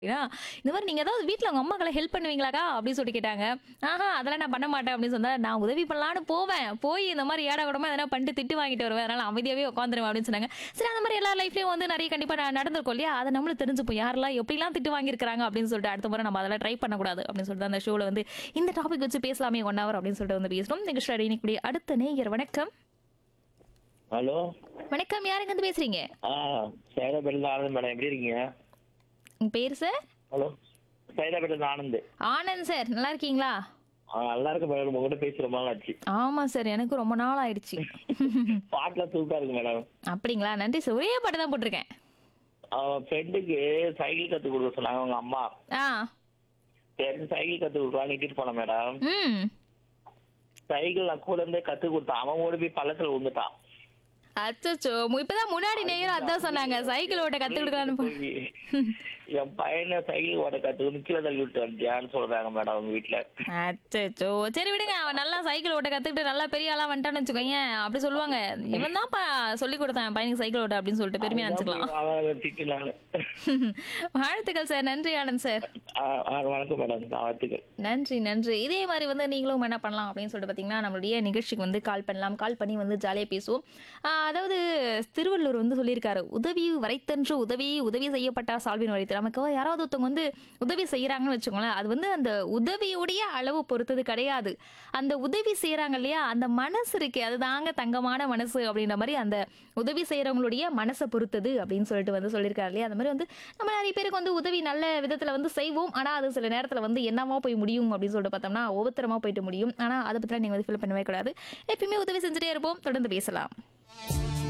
ஏன்னா, இந்த மாரி நீங்க ஏதாவது வீட்ல உங்க அம்மாக்கெல்லாம் ஹெல்ப் பண்ணுவீங்களாக்கா? அப்படின்னு சொல்லிட்டு கேட்டாங்க. ஆஹா அதெல்லாம் நான் பண்ண மாட்டேன் அப்படின்னு சொன்னா, நான் உதவி பண்ணலான்னு போவேன். போய் இந்த மாரி ஏடா கூடமா எதனா பண்ணிட்டு திட்டு வாங்கிட்டு வருவேன். அதனால அமைதியாவே உட்காந்துருவேன் அப்படின்னு சொன்னாங்க. சரி அந்த மாரி எல்லார் லைஃப்லயும் வந்து நெறைய கண்டிப்பா ந நடந்திருக்கும் இல்லையா? அத நம்மளும் தெரிஞ்சுப்போம். யாரெல்லாம் எப்படிலாம் திட்டு வாங்கியிருக்காங்க அப்படின்னு சொல்லிட்டு அடுத்த முறை நம்ம அதெல்லாம் ட்ரை பண்ணக்கூடாது அப்படின்னு சொல்லிட்டு அந்த ஷோல வந்து இந்த டாபிக் வச்சு பேசலாமே 1 ஹவர் அப்படின்னு சொல்லிட்டு வந்து பேசுறோம். நிகழ்ச்சியோட இணைக்கூடிய அடுத்த நேயர் வணக்கம். ஹலோ வணக்கம் யாருங்க இருந்து பேசுறீங்க? ஆ சைதாபேட்டில் ஆனந்த் மேடம் எப்படி இருக்கீங்க உங்க பேரு சார்? ஹலோ சைதாபேட்டில் ஆனந்த் ஆனந்த் சார் நல்லா இருக்கீங்களா? ஆ நல்லா இருக்கு மேடம் உங்ககிட்ட பேசி ரொம்ப நாள் ஆச்சு ஆமா சார் எனக்கு ரொம்ப நாள் ஆயிடுச்சு. பாட்டுலாம் சூப்பரா இருக்கு மேடம் அப்படிங்களா? நன்றி சார். ஒரே பாட்டு தான் போட்டிருக்கேன். அவன் ஃப்ரெண்டுக்கு சைக்கிள் கத்து கொடுக்க சொன்னாங்க அவங்க அம்மா ஆ. சரி சைக்கிள் கத்து கொடுக்கலான்னு இட்டுட்டு போனேன் மேடம் ம். சைக்கிள் நான் கூட இருந்தே கத்து கொடுத்தான் அவன் ஓடி போய் பள்ளத்துல விழுந்துட்டான் அச்சச்சோ மு- இப்பதான் முன்னாடி நேரம் அதான் சொன்னாங்க சைக்கிள் ஓட்ட கத்து கொடுக்கலான்னு போ- என் பையனை சைக்கிள் ஓட்ட கத்து கீழே தள்ளி விட்டு வந்துட்டியான்னு சொல்றாங்க மேடம் அவங்க வீட்டுல அச்சச்சோ சரி விடுங்க அவன் நல்லா சைக்கிள் ஓட்ட கத்துக்கிட்டு நல்லா பெரிய ஆளா வந்துட்டான்னு வச்சுக்கோங்க அப்படி சொல்லுவாங்க இவன் தான்ப்பா சொல்லி கொடுத்தான் என் பையனுக்கு சைக்கிள் ஓட்ட அப்படின்னு சொல்லிட்டு பெருமையா நினைச்சுக்கலாம் அவன் திட்டினாங்க வாழ்த்துக்கள் சார் நன்றி ஆனந்த் சார் ஆ, ஆ, வணக்கம் மேடம் நான் வாழ்த்துக்கள் நன்றி நன்றி இதே மாதிரி வந்து நீங்களும் என்ன பண்ணலாம் அப்படின்னு சொல்லிட்டு பார்த்தீங்கன்னா நம்மளுடைய நிகழ்ச்சிக்கு வந்து கால் பண்ணலாம் கால் பண்ணி வந்து ஜாலியாக பேசுவோம் ஆஹ் அதாவது திருவள்ளுவர் வந்து சொல்லியிருக்காரு உதவி வரைத்தன்று உதவி உதவி செய்யப்பட்டா சால்வின் வரைத்து நமக்கு யாராவது ஒருத்தவங்க வந்து உதவி செய்கிறாங்கன்னு வச்சுக்கோங்களேன் அது வந்து அந்த உதவியுடைய அளவு பொறுத்தது கிடையாது அந்த உதவி செய்கிறாங்க இல்லையா அந்த மனசு இருக்கே அதுதாங்க தங்கமான மனசு அப்படின்ற மாதிரி அந்த உதவி செய்கிறவங்களுடைய மனசை பொறுத்தது அப்படின்னு சொல்லிட்டு வந்து சொல்லியிருக்காரு இல்லையா அந்த மாதிரி வந்து நம்ம நிறைய பேருக்கு வந்து உதவி நல்ல விதத்தில் வந்து செய்வோம் ஆனால் அது சில நேரத்தில் வந்து என்னவா போய் முடியும் அப்படின்னு சொல்லிட்டு பார்த்தோம்னா ஒவ்வொருத்தரமா போயிட்டு முடியும் ஆனால் அதை பற்றிலாம் நீங்கள் வந்து ஃபீல் பண்ணவே கூடாது எப்பயுமே உதவி செஞ்சுட்டே இருப்போம் தொடர்ந்து பேசலாம்